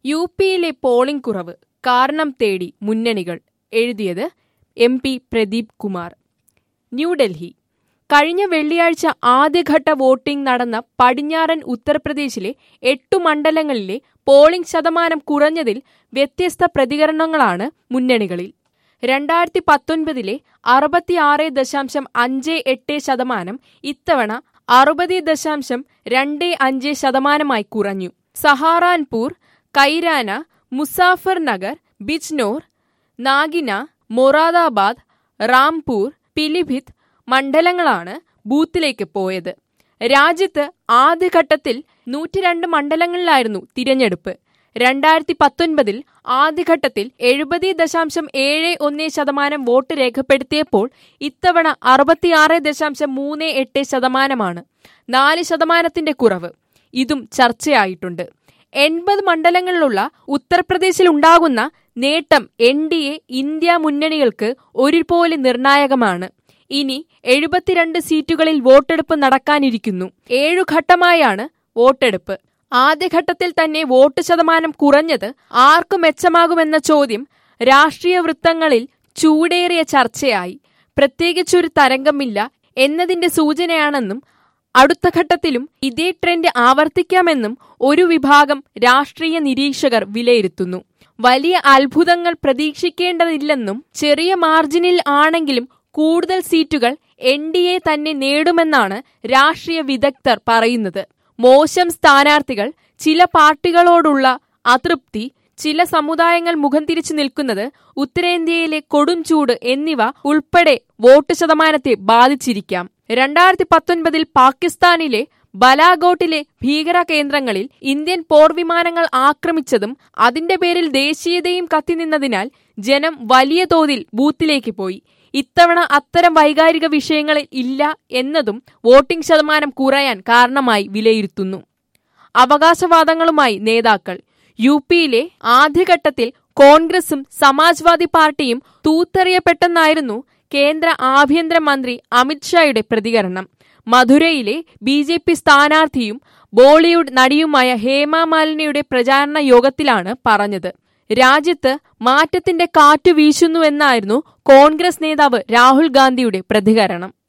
U പിയിലെ polling കുറവ് കാരണം തേടി മുന്നണികൾ എഴുതിയത് എം പി പ്രദീപ് കുമാർ ന്യൂഡൽഹി കഴിഞ്ഞ വെള്ളിയാഴ്ച ആദ്യഘട്ട വോട്ടിംഗ് നടന്ന പടിഞ്ഞാറൻ ഉത്തർപ്രദേശിലെ എട്ടു മണ്ഡലങ്ങളിലെ പോളിംഗ് ശതമാനം കുറഞ്ഞതിൽ വ്യത്യസ്ത പ്രതികരണങ്ങളാണ് മുന്നണികളിൽ രണ്ടായിരത്തി പത്തൊൻപതിലെ അറുപത്തിയാറ് ദശാംശം അഞ്ച് എട്ട് ശതമാനം ഇത്തവണ അറുപത് ദശാംശം രണ്ട് അഞ്ച് ശതമാനമായി കുറഞ്ഞു സഹാറാൻപൂർ കൈരാന മുസാഫർ നഗർ ബിജ്നോർ നാഗിന മൊറാദാബാദ് റാംപൂർ പിലിഭിത്ത് മണ്ഡലങ്ങളാണ് ബൂത്തിലേക്ക് പോയത് രാജ്യത്ത് ആദ്യഘട്ടത്തിൽ നൂറ്റിരണ്ട് മണ്ഡലങ്ങളിലായിരുന്നു തിരഞ്ഞെടുപ്പ് രണ്ടായിരത്തി പത്തൊൻപതിൽ ആദ്യഘട്ടത്തിൽ എഴുപത് ദശാംശം ഏഴ് ഒന്ന് ശതമാനം വോട്ട് രേഖപ്പെടുത്തിയപ്പോൾ ഇത്തവണ അറുപത്തിയാറ് ദശാംശം മൂന്ന് എട്ട് ശതമാനമാണ് നാല് ശതമാനത്തിന്റെ കുറവ് ഇതും ചർച്ചയായിട്ടുണ്ട് എൺപത് മണ്ഡലങ്ങളിലുള്ള ഉത്തർപ്രദേശിൽ ഉണ്ടാകുന്ന നേട്ടം എൻ ഡി എ ഇന്ത്യ മുന്നണികൾക്ക് ഒരുപോലെ നിർണായകമാണ് ഇനി എഴുപത്തിരണ്ട് സീറ്റുകളിൽ വോട്ടെടുപ്പ് നടക്കാനിരിക്കുന്നു ഏഴു ഘട്ടമായാണ് വോട്ടെടുപ്പ് ആദ്യഘട്ടത്തിൽ തന്നെ വോട്ട് ശതമാനം കുറഞ്ഞത് ആർക്കു മെച്ചമാകുമെന്ന ചോദ്യം രാഷ്ട്രീയ വൃത്തങ്ങളിൽ ചൂടേറിയ ചർച്ചയായി പ്രത്യേകിച്ചൊരു തരംഗമില്ല എന്നതിന്റെ സൂചനയാണെന്നും അടുത്ത ഘട്ടത്തിലും ഇതേ ട്രെൻഡ് ആവർത്തിക്കാമെന്നും ഒരു വിഭാഗം രാഷ്ട്രീയ നിരീക്ഷകർ വിലയിരുത്തുന്നു വലിയ അത്ഭുതങ്ങൾ പ്രതീക്ഷിക്കേണ്ടതില്ലെന്നും ചെറിയ മാർജിനിൽ ആണെങ്കിലും കൂടുതൽ സീറ്റുകൾ എൻ ഡി എ തന്നെ നേടുമെന്നാണ് രാഷ്ട്രീയ വിദഗ്ധർ പറയുന്നത് മോശം സ്ഥാനാർത്ഥികൾ ചില പാർട്ടികളോടുള്ള അതൃപ്തി ചില സമുദായങ്ങൾ മുഖം തിരിച്ചു നിൽക്കുന്നത് ഉത്തരേന്ത്യയിലെ കൊടും ചൂട് എന്നിവ ഉൾപ്പെടെ വോട്ട് ശതമാനത്തെ ബാധിച്ചിരിക്കാം രണ്ടായിരത്തി പത്തൊൻപതിൽ പാകിസ്ഥാനിലെ ബലാഗോട്ടിലെ ഭീകര കേന്ദ്രങ്ങളിൽ ഇന്ത്യൻ പോർവിമാനങ്ങൾ ആക്രമിച്ചതും അതിന്റെ പേരിൽ ദേശീയതയും കത്തിനിന്നതിനാൽ ജനം വലിയ തോതിൽ ബൂത്തിലേക്ക് പോയി ഇത്തവണ അത്തരം വൈകാരിക വിഷയങ്ങളിൽ ഇല്ല എന്നതും വോട്ടിംഗ് ശതമാനം കുറയാൻ കാരണമായി വിലയിരുത്തുന്നു അവകാശവാദങ്ങളുമായി നേതാക്കൾ യു പിയിലെ ആദ്യഘട്ടത്തിൽ കോൺഗ്രസും സമാജ്വാദി പാർട്ടിയും തൂത്തെറിയപ്പെട്ടെന്നായിരുന്നു കേന്ദ്ര ആഭ്യന്തരമന്ത്രി അമിത്ഷായുടെ പ്രതികരണം മധുരയിലെ ബി ജെ പി സ്ഥാനാർത്ഥിയും ബോളിവുഡ് നടിയുമായ ഹേമ മാലിനിയുടെ പ്രചാരണ യോഗത്തിലാണ് പറഞ്ഞത് രാജ്യത്ത് മാറ്റത്തിന്റെ കാറ്റു വീശുന്നുവെന്നായിരുന്നു കോൺഗ്രസ് നേതാവ് രാഹുൽ ഗാന്ധിയുടെ പ്രതികരണം